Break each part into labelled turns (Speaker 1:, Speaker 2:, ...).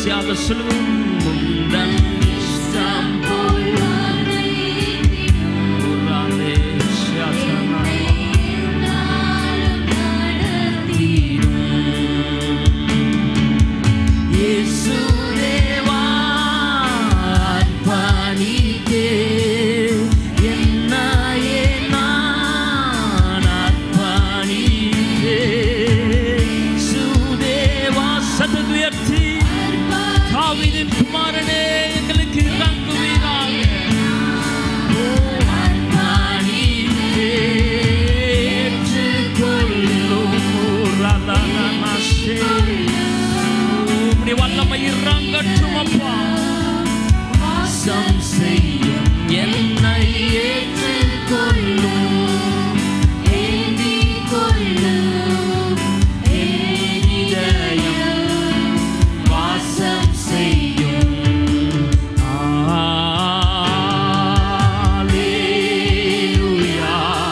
Speaker 1: கடைசியாக சொல்லுவோம் உந்தன் இஷ்டம் போல் உராலே சதனா இயேசுதேவா அர்ப்பணித்தே என்னையே நான் அர்ப்பணித்தே இயேசுதேவா சத்தத்தை உயர்த்தி தாவீதின் குமாரனே எங்களுக்கு இறங்குவீராக ஓ அர்ப்பணித்தே ஏற்றுக்கொள்ளும் ரலனனஷே உம்முடைய வல்லமை இறங்கட்டும் அப்பா வாசம் செய்யும் என்னை ஏற்றுக்கொள்ளும் ஏந்திக் கொள்ளும் என் இதயம் வாசம் செய்யும் Alleluia.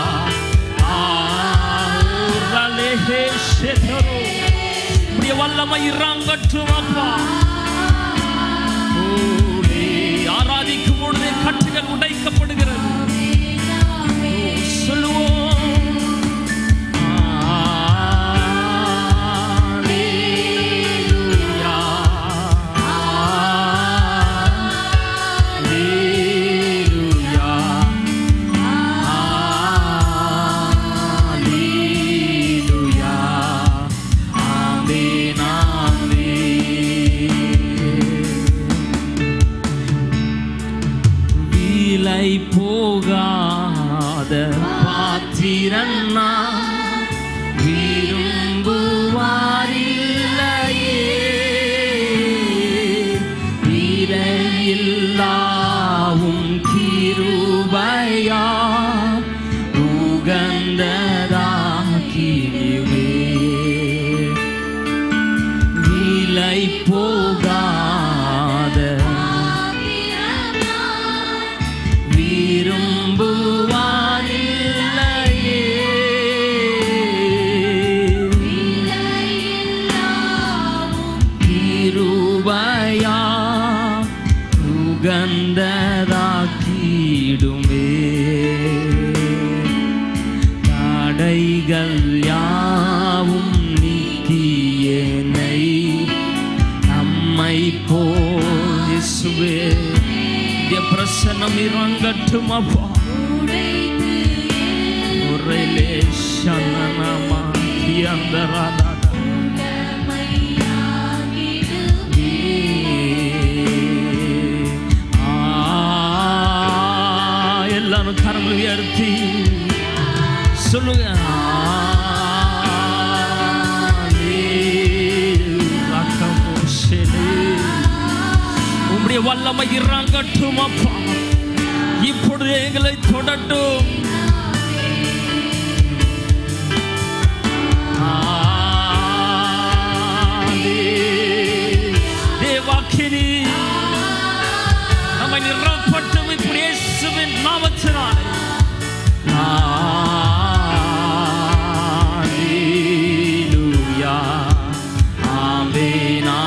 Speaker 1: ஆரலேஹே ஷெதரோ. உம்முடைய வல்லமை இறங்கட்டும் அப்பா ஓலே, ஆராதிக்கும் பொழுதே கட்டுகள் உடைக்கப்படுகிறது ஓ, சொல்லுவோம் Alleluia. Alleluia. Alleluia. Amen, amen. விலை போகாத பாத்திரன்னா விரும்புவாரில்லையே விரையில்லாவும் கிருபையா உகந்ததாக்கிடுவே விலை போகாத விரும்புவாரில்லையே கிருபையா உகந்ததாக்கிடுமே தடைகள் யாவும் நீக்கியனை நம்மை போல் இயேசுவே இந்த பிரசன்னம் இறங்கட்டும் அப்பா ஒரேலே சனனமா கியந்தராதா எல்லாரும் கரங்கள் உயர்த்தி சொல்லுங்க உம்முடைய வல்லமை இறங்கட்டும் அப்பா இப்பொழுது எங்களை தொடட்டும் தேவாக்கினி நம்மை நிறப்பட்டும் இப்படி இயேசுவின் நாமத்தினால் Hallelujah. Amen,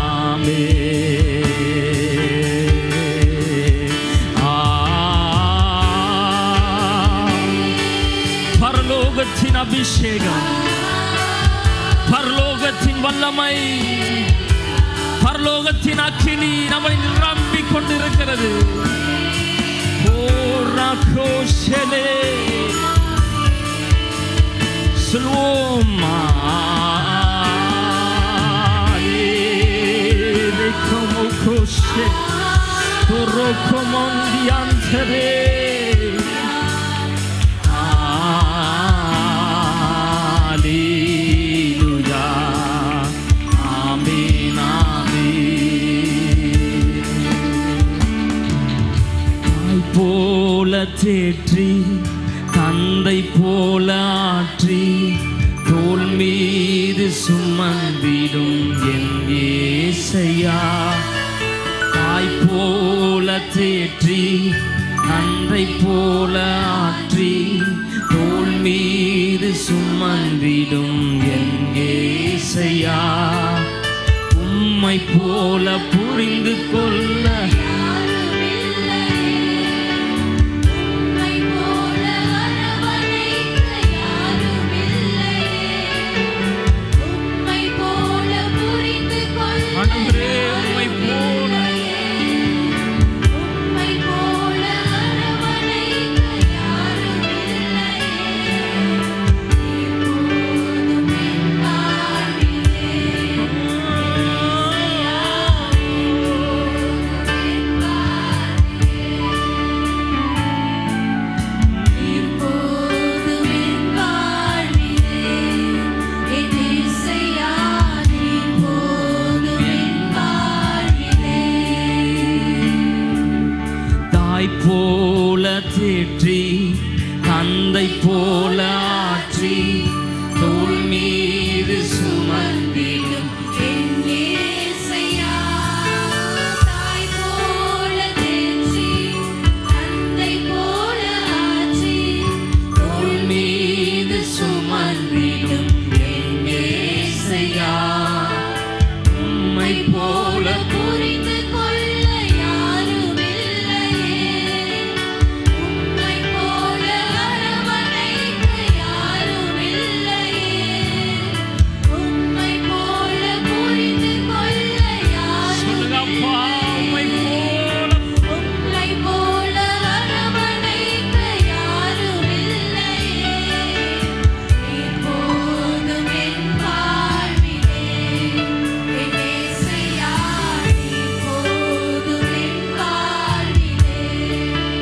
Speaker 1: amen. பரலோகத்தின் அபிஷேகம் பரலோகத்தின் வல்லமை பரலோகத்தின் அக்கினி நம்மை நிரம்பிக் கொண்டிருக்கிறது ஓ ராகோஷலே சொல்வோம் como cosce torro comondiantere Alleluia Amen Amen தாய் போல தேற்றி தந்தை போல ஆற்றி தோல் மீது சுமந்திடும் என் ஏசையா தாய் போல தேற்றி தந்தை போல ஆற்றி தோல் மீது சுமந்திடும் என் ஏசையா உம்மை போல புரிந்து கொள்ள ஆண்டவரே, உம்மை போல தாய் போல தேற்றி தந்தை போல ஆற்றி தோள் மீது சுமந்திடும் தோள் மீது சுமந்திடும் என் இயேசையா. உம்மை போல
Speaker 2: புரிந்து கொள்ள யாருமில்லையே உம்மை போல அரவணைக்க யாருமில்லையே உம்மை போல புரிந்து கொள்ள
Speaker 1: சொல்லுங்க அப்பா, உம்மை போல
Speaker 2: உம்மை போல அரவணைக்க யாருமில்லையே எப்போதும் என் வாழ்விலே என் இயேசையா எப்போதும் என் வாழ்விலே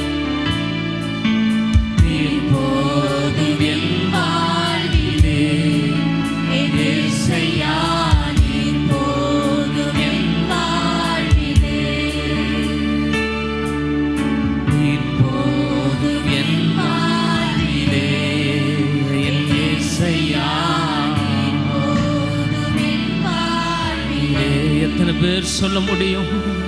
Speaker 1: இப்போதும் என் வாழ்விலே
Speaker 2: என் இயேசையா எப்போதும் என் வாழ்விலே
Speaker 1: இப்போதும் என் வாழ்விலே என் இயேசையா.
Speaker 2: எப்போதும் என் வாழ்விலே
Speaker 1: இங்கே எத்தனை பேர் சொல்ல முடியும்